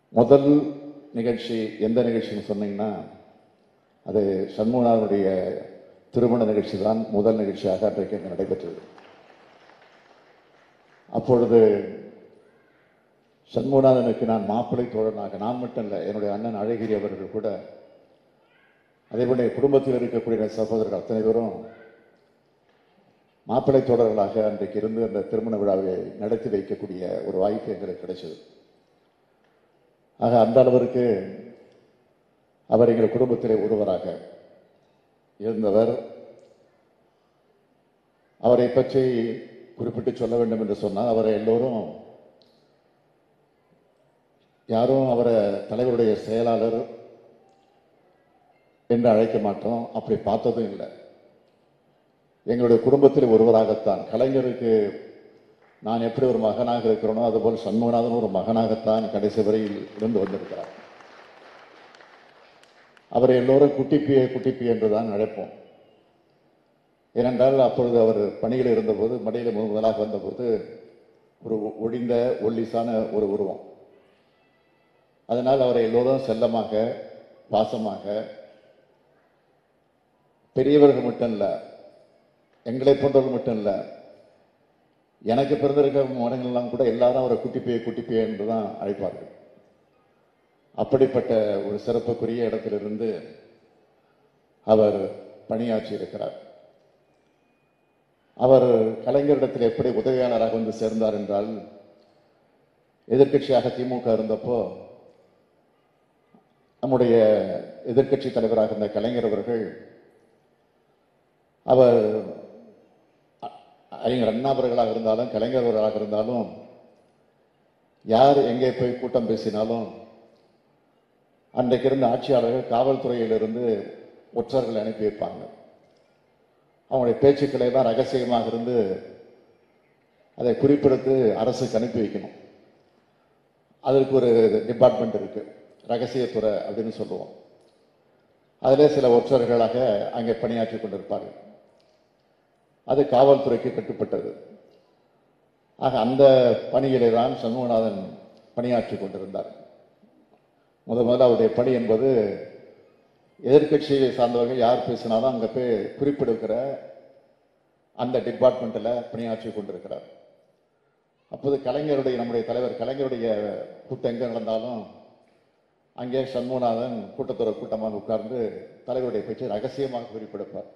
முதல் நிகழ்ச்சி எந்த நிகழ்ச்சின்னு சொன்னீங்கன்னா அது சண்முகநாதனுடைய திருமண நிகழ்ச்சி தான் முதல் நிகழ்ச்சியாக அன்றைக்கு அங்கே நடைபெற்றது அப்பொழுது சண்முகநாதனுக்கு நான் மாப்பிள்ளை தோழனாக நான் மட்டும் இல்லை என்னுடைய அண்ணன் அழகிரி அவர்கள் கூட அதேபோல என் குடும்பத்தில் இருக்கக்கூடிய சகோதரர்கள் அத்தனை பேரும் மாப்பிள்ளை தோழர்களாக அன்றைக்கு இருந்து அந்த திருமண விழாவை நடத்தி வைக்கக்கூடிய ஒரு வாய்ப்பு எங்களுக்கு கிடைச்சது ஆக அந்த அளவிற்கு அவர் எங்கள் குடும்பத்திலே ஒருவராக இருந்தவர் அவரை பற்றி குறிப்பிட்டு சொல்ல வேண்டும் என்று சொன்னால் அவரை எல்லோரும் யாரும் அவரை தலைவருடைய செயலாளர் என்று அழைக்க மாட்டோம் அப்படி பார்த்ததும் இல்லை எங்களுடைய குடும்பத்தில் ஒருவராகத்தான் கலைஞருக்கு நான் எப்படி ஒரு மகனாக இருக்கிறேனோ அதுபோல் சண்முகநாதன் ஒரு மகனாகத்தான் கடைசி வரையில் இருந்து வந்திருக்கிறார் அவரை எல்லோரும் குட்டிப்பிய குட்டிப்பிய என்று தான் அழைப்போம் ஏனென்றால் அப்பொழுது அவர் பணியில் இருந்தபோது மடியில் முதல் முதலாக வந்தபோது ஒரு ஒழிந்த ஒல்லிசான ஒரு உருவம் அதனால் அவரை எல்லோரும் செல்லமாக பாசமாக பெரியவர்கள் மட்டும் இல்லை எங்களை போன்றவர்கள் மட்டும் இல்லை எனக்கு பிறந்திருக்க மரங்கள்லாம் கூட எல்லாரும் அவரை குட்டிப்பே குட்டிப்பே என்று தான் அழைப்பார்கள் அப்படிப்பட்ட ஒரு சிறப்புக்குரிய இடத்திலிருந்து அவர் பணியாற்றி இருக்கிறார் அவர் கலைஞரிடத்தில் எப்படி உதவியாளராக வந்து சேர்ந்தார் என்றால் எதிர்க்கட்சியாக திமுக இருந்தப்போ நம்முடைய எதிர்க்கட்சி தலைவராக இருந்த கலைஞர் அவர்கள் அவர் அ- அறிஞர் அண்ணா அவர்களாக இருந்தாலும் கலைஞர் அவர்களாக இருந்தாலும் யார் எங்கே போய் கூட்டம் பேசினாலும் அன்றைக்கு இருந்த ஆட்சியாளர்கள் காவல்துறையிலிருந்து ஒற்றர்களை அனுப்பி வைப்பாங்க அவங்களுடைய பேச்சுக்களை எல்லாம் ரகசியமாக இருந்து அதை குறிப்பெடுத்து அரசுக்கு அனுப்பி வைக்கணும் அதற்கு ஒரு டிபார்ட்மெண்ட் இருக்கு ரகசியத்துறை அப்படின்னு சொல்லுவோம் அதிலே சில ஒற்றர்களாக அங்கே பணியாற்றி கொண்டிருப்பார்கள் அது காவல்துறைக்கு கட்டுப்பட்டது ஆக அந்த பணியிலே தான் சண்முகநாதன் பணியாற்றி கொண்டிருந்தார் முத முதல்ல அவருடைய பணி என்பது எதிர்க்கட்சியை சார்ந்தவர்கள் யார் பேசினாலும் அங்கே போய் குறிப்பெடுக்கிற அந்த டிபார்ட்மெண்ட்டில் பணியாற்றி கொண்டிருக்கிறார் அப்போது கலைஞருடைய நம்முடைய தலைவர் கலைஞருடைய கூட்டம் எங்கே நடந்தாலும் அங்கே சண்முகநாதன் கூட்டத்தொரு கூட்டமாக உட்கார்ந்து தலைவருடைய பேச்சை ரகசியமாக குறிப்பெடுப்பார்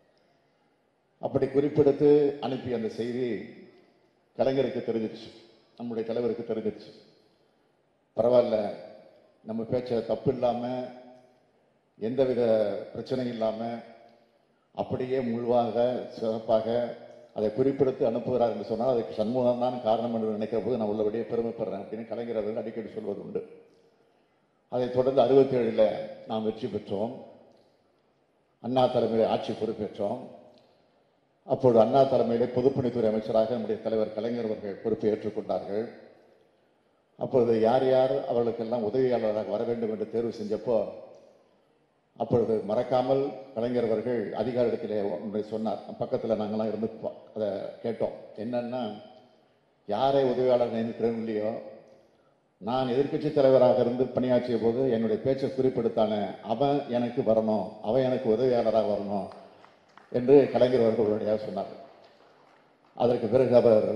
அப்படி குறிப்பெடுத்து அனுப்பி அந்த செய்தி கலைஞருக்கு தெரிஞ்சிருச்சு நம்முடைய தலைவருக்கு தெரிஞ்சிருச்சு பரவாயில்ல நம்ம பேச்ச தப்பு இல்லாம எந்தவித பிரச்சனையும் இல்லாம அப்படியே முழுவாக சிறப்பாக அதை குறிப்பெடுத்து அனுப்புகிறார் என்று சொன்னால் அதுக்கு சண்முகம் தான் காரணம் என்று நினைக்கிற போது நான் உள்ளபடியே பெருமைப்படுறேன் அப்படின்னு கலைஞர் அவர்கள் அடிக்கடி சொல்வது உண்டு அதைத் தொடர்ந்து அறுபத்தி ஏழில் நாம் வெற்றி பெற்றோம் அண்ணா தலைமையில் ஆட்சி பொறுப்பேற்றோம் அப்பொழுது அண்ணா தலைமையிலே பொதுப்பணித்துறை அமைச்சராக நம்முடைய தலைவர் கலைஞர் அவர்கள் பொறுப்பை ஏற்றுக்கொண்டார்கள் அப்பொழுது யார் யார் அவர்களுக்கெல்லாம் உதவியாளராக வர வேண்டும் என்று தேர்வு செஞ்சப்போ அப்பொழுது மறக்காமல் கலைஞர் அவர்கள் அதிகாரிடத்திலே ஒன்றை சொன்னார் பக்கத்தில் நாங்களாம் இருந்து பா- அதை கேட்டோம் என்னன்னா யாரை உதவியாளர் நியமிக்கிறேன் இல்லையோ நான் எதிர்க்கட்சி தலைவராக இருந்து பணியாற்றிய போது என்னுடைய பேச்சை குறிப்பெடுத்தானே அவன் எனக்கு வரணும் அவன் எனக்கு உதவியாளராக வரணும் என்று கலைஞர் அவர்கள் உடனடியாக சொன்னார் அதற்கு பிறகு அவர்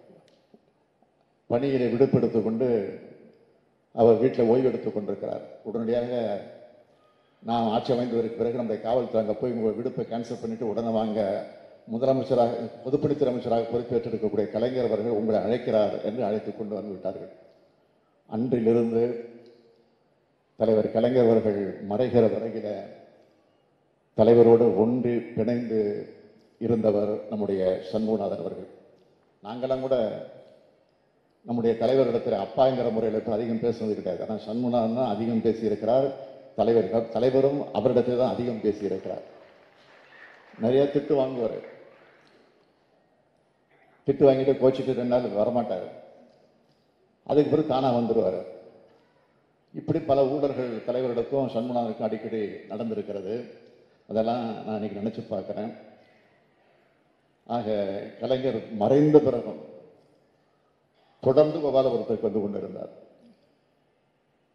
பணியிலே விடுப்பெடுத்துக் கொண்டு அவர் வீட்டில் ஓய்வு எடுத்துக் கொண்டிருக்கிறார் உடனடியாக நாம் ஆட்சி அமைந்ததற்கு பிறகு நம்முடைய காவல்துறை அங்கே போய் உங்கள் விடுப்பை கேன்சல் பண்ணிட்டு உடனே வாங்க முதலமைச்சராக பொதுப்பணித்துறை அமைச்சராக பொறுப்பேற்றிருக்கக்கூடிய கலைஞர் அவர்கள் உங்களை அழைக்கிறார் என்று அழைத்துக் கொண்டு வந்து விட்டார்கள் அன்றிலிருந்து தலைவர் கலைஞர் அவர்கள் மறைகிற வரையில தலைவரோடு ஒன்றி பிணைந்து இருந்தவர் நம்முடைய சண்முகநாதன் அவர்கள் நாங்களாம் கூட நம்முடைய தலைவரிடத்தில் அப்பாங்கிற முறையில் இப்போ அதிகம் பேசுனது கிடையாது ஆனால் சண்முகநாதன் தான் அதிகம் பேசியிருக்கிறார் தலைவர் தலைவரும் அவரிடத்தில் தான் அதிகம் பேசியிருக்கிறார் நிறைய திட்டு வாங்குவார் திட்டு வாங்கிட்டு கோச்சிட்டு ரெண்டு நாள் வரமாட்டார் அதுக்கு பிறகு தானா வந்துடுவார் இப்படி பல ஊழல்கள் தலைவர்களுக்கும் சண்முகநாதனுக்கும் அடிக்கடி நடந்திருக்கிறது அதெல்லாம் நான் இன்னைக்கு நினைச்சு பார்க்கிறேன் ஆக கலைஞர் மறைந்த பிறகும் தொடர்ந்து கோபாலபுரத்துக்கு வந்து கொண்டிருந்தார்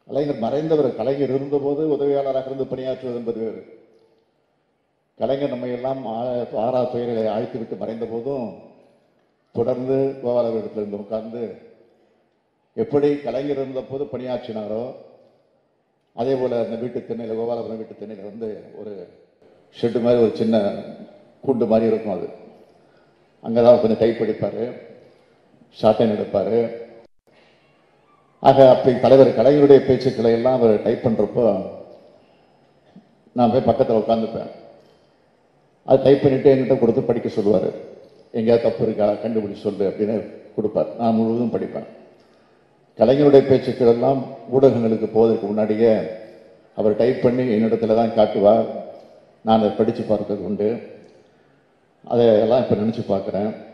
கலைஞர் மறைந்தவர் கலைஞர் இருந்தபோது உதவியாளராக இருந்து பணியாற்றுவது என்பது வேறு கலைஞர் நம்மை எல்லாம் ஆ- ஆறா துயர்களை அழைத்து விட்டு மறைந்த போதும் தொடர்ந்து கோபாலபுரத்தில் இருந்து உட்கார்ந்து எப்படி கலைஞர் இருந்த போது பணியாற்றினாரோ அதே போல அந்த வீட்டு திண்ணையில் கோபாலபுரம் வீட்டு திண்ணையில் வந்து ஒரு ஷெட்டு மாதிரி ஒரு சின்ன கூண்டு மாதிரி இருக்கும் அது அங்கே தான் கொஞ்சம் டைப் அடிப்பார் ஷார்ட் எடுப்பார் ஆக அப்படி தலைவர் கலைஞருடைய பேச்சுக்களை எல்லாம் அவர் டைப் பண்ணுறப்போ நான் போய் பக்கத்தில் உட்காந்துப்பேன் அது டைப் பண்ணிட்டு என்கிட்ட கொடுத்து படிக்க சொல்லுவார் எங்கேயாவது தப்பு இருக்கா கண்டுபிடிச்சு சொல்லு அப்படின்னு கொடுப்பார் நான் முழுவதும் படிப்பேன் கலைஞருடைய பேச்சுக்கள் எல்லாம் ஊடகங்களுக்கு போவதற்கு முன்னாடியே அவர் டைப் பண்ணி என்னிடத்துல தான் காட்டுவார் நான் அதை படித்து பார்க்கறது உண்டு அதை எல்லாம் இப்போ நினச்சி பார்க்குறேன்